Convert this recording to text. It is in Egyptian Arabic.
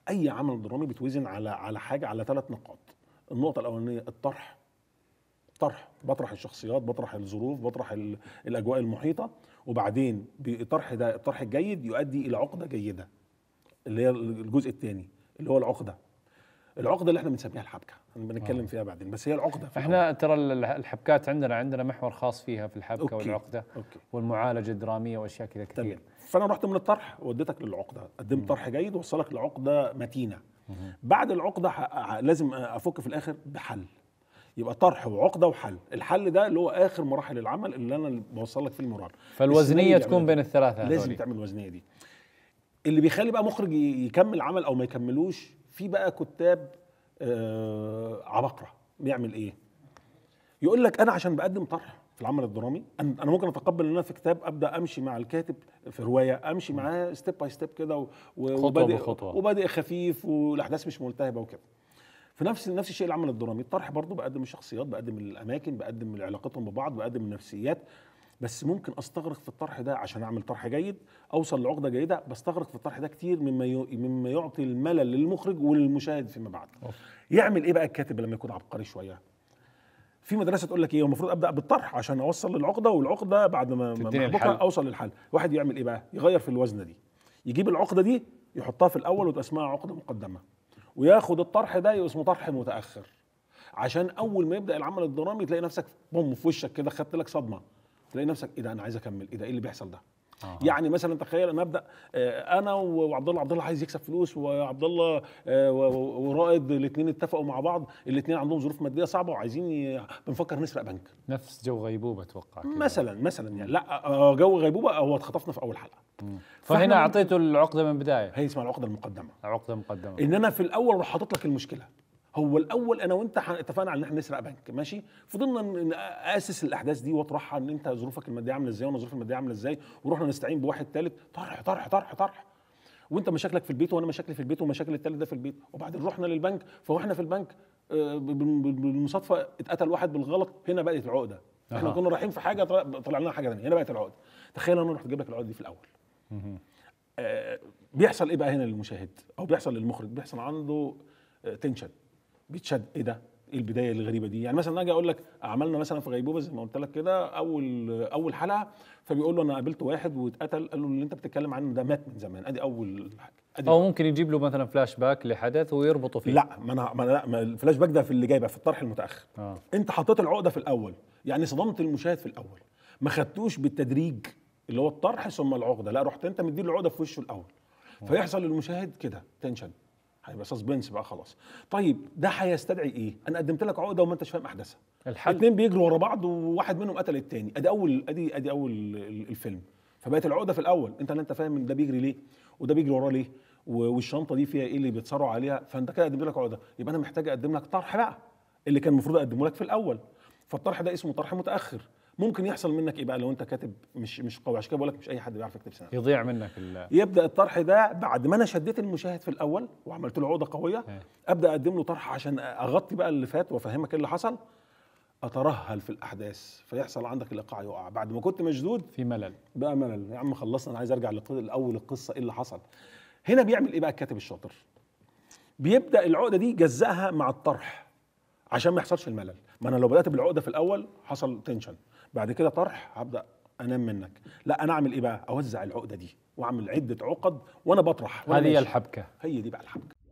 اي عمل درامي بيتوزن على على حاجه على ثلاث نقاط النقطه الاولانيه الطرح طرح بطرح الشخصيات بطرح الظروف بطرح ال- الاجواء المحيطه وبعدين بالطرح ده الطرح الجيد يؤدي الى عقده جيده اللي هي الجزء الثاني اللي هو العقده العقده اللي احنا بنسميها الحبكه بنتكلم فيها بعدين بس هي العقده في احنا ترى ال- الحبكات عندنا عندنا محور خاص فيها في الحبكه أوكي. والعقده اوكي والمعالجه الدراميه واشياء كذا تمام كثير فانا رحت من الطرح وديتك للعقده قدمت طرح جيد وصلك لعقده متينه بعد العقده ح- ح- لازم افك في الاخر بحل يبقى طرح وعقده وحل الحل ده اللي هو اخر مراحل العمل اللي انا بوصل لك فيه المورال فالوزنيه السيناريو تكون بيعملها بين الثلاثه لازم هذولي. تعمل الوزنيه دي اللي بيخلي بقى مخرج ي- يكمل عمل او ما يكملوش في بقى كتاب آه عبقره بيعمل ايه يقول لك انا عشان بقدم طرح في العمل الدرامي انا أنا ممكن اتقبل ان انا في كتاب ابدا امشي مع الكاتب في روايه امشي معاه ستيب باي ستيب كده و- و- خطوة وبادئ بخطوة. وبادئ خفيف والاحداث مش ملتهبه وكده في نفس نفس الشيء العمل الدرامي الطرح برضو بقدم الشخصيات بقدم الاماكن بقدم علاقتهم ببعض بقدم النفسيات بس ممكن استغرق في الطرح ده عشان اعمل طرح جيد اوصل لعقده جيده بستغرق في الطرح ده كتير مما يو- مما يعطي الملل للمخرج وللمشاهد فيما بعد يعمل ايه بقى الكاتب لما يكون عبقري شويه في مدرسه تقول لك ايه هو المفروض ابدا بالطرح عشان اوصل للعقده والعقده بعد ما ما تديني أحبكها الحل. اوصل للحل واحد يعمل ايه بقى يغير في الوزنه دي يجيب العقده دي يحطها في الاول وتبقى اسمها عقده مقدمه وياخد الطرح ده يبقى اسمه طرح متاخر عشان اول ما يبدا العمل الدرامي تلاقي نفسك بوم في وشك كده خدت لك صدمه تلاقي نفسك ايه ده انا عايز اكمل ايه ده ايه اللي بيحصل ده آه. يعني مثلا تخيل انا ابدا آه، انا وعبد الله عبد الله عايز يكسب فلوس وعبد الله آه، و- و- ورائد الاثنين اتفقوا مع بعض الاثنين عندهم ظروف ماديه صعبه وعايزين ي- بنفكر نسرق بنك نفس جو غيبوبه اتوقع كذا. مثلا مثلا يعني لا آه، جو غيبوبه هو اتخطفنا في اول حلقه فهنا فإحنا اعطيته العقده من البدايه هي اسمها العقده المقدمه عقده مقدمه ان انا في الاول راح حاطط لك المشكله هو الاول انا وانت ح- اتفقنا على ان احنا نسرق بنك ماشي فضلنا ن- ن- اسس الاحداث دي واطرحها ان انت ظروفك الماديه عامله ازاي وانا ظروفي الماديه عامله ازاي ورحنا نستعين بواحد ثالث طرح طرح طرح طرح وانت مشاكلك في البيت وانا مشاكلي في البيت ومشاكل الثالث ده في البيت وبعدين رحنا للبنك فاحنا في البنك آه، ب- ب- ب- بالمصادفه اتقتل واحد بالغلط هنا بقت العقده احنا أها. كنا رايحين في حاجه طلع طلع لنا حاجه ثانيه هنا بقت العقده تخيل انا رحت جايب لك العقده دي في الاول آه، بيحصل ايه بقى هنا للمشاهد او بيحصل للمخرج بيحصل عنده تنشن بيتشد ايه ده ايه البدايه الغريبه دي يعني مثلا اجي اقول لك عملنا مثلا في غيبوبه زي ما قلت لك كده اول اول حلقه فبيقول له انا قابلت واحد واتقتل قال له اللي انت بتتكلم عنه ده مات من زمان ادي اول حاجه ادي او ممكن يجيب له مثلا فلاش باك لحدث ويربطه فيه لا ما انا ما, أنا لا ما الفلاش باك ده في اللي جاي بقى في الطرح المتاخر آه. انت حطيت العقده في الاول يعني صدمت المشاهد في الاول ما خدتوش بالتدريج اللي هو الطرح ثم العقده لا رحت انت مديله العقده في وشه الاول فيحصل للمشاهد كده تنشن هيبقى سسبنس بقى خلاص طيب ده هيستدعي ايه انا قدمت لك عقده وما انتش فاهم احداثها الحل اتنين بيجروا ورا بعض وواحد منهم قتل التاني ادي اول ادي ادي اول ال- الفيلم فبقت العقده في الاول انت لا انت فاهم إن ده بيجري ليه وده بيجري وراه ليه و- والشنطه دي فيها ايه اللي بيتصارعوا عليها فانت كده قدمت لك عقده يبقى انا محتاج اقدم لك طرح بقى اللي كان المفروض اقدمه لك في الاول فالطرح ده اسمه طرح متاخر ممكن يحصل منك ايه بقى لو انت كاتب مش مش قوي عشان كده بقول لك مش اي حد بيعرف يكتب سيناريو يضيع منك ال- يبدا الطرح ده بعد ما انا شديت المشاهد في الاول وعملت له عقده قويه إيه. ابدا اقدم له طرح عشان اغطي بقى اللي فات وافهمك ايه اللي حصل اترهل في الاحداث فيحصل عندك الايقاع يقع بعد ما كنت مشدود في ملل بقى ملل يا عم خلصنا انا عايز ارجع للق- لاول القصه ايه اللي حصل هنا بيعمل ايه بقى الكاتب الشاطر بيبدا العقده دي يجزأها مع الطرح عشان ما يحصلش الملل ما انا لو بدات بالعقده في الاول حصل تنشن بعد كده طرح هبدا انام منك لا انا اعمل ايه بقى اوزع العقده دي واعمل عده عقد وانا بطرح وأنا هذه هي ماشي. الحبكه هي دي بقى الحبكه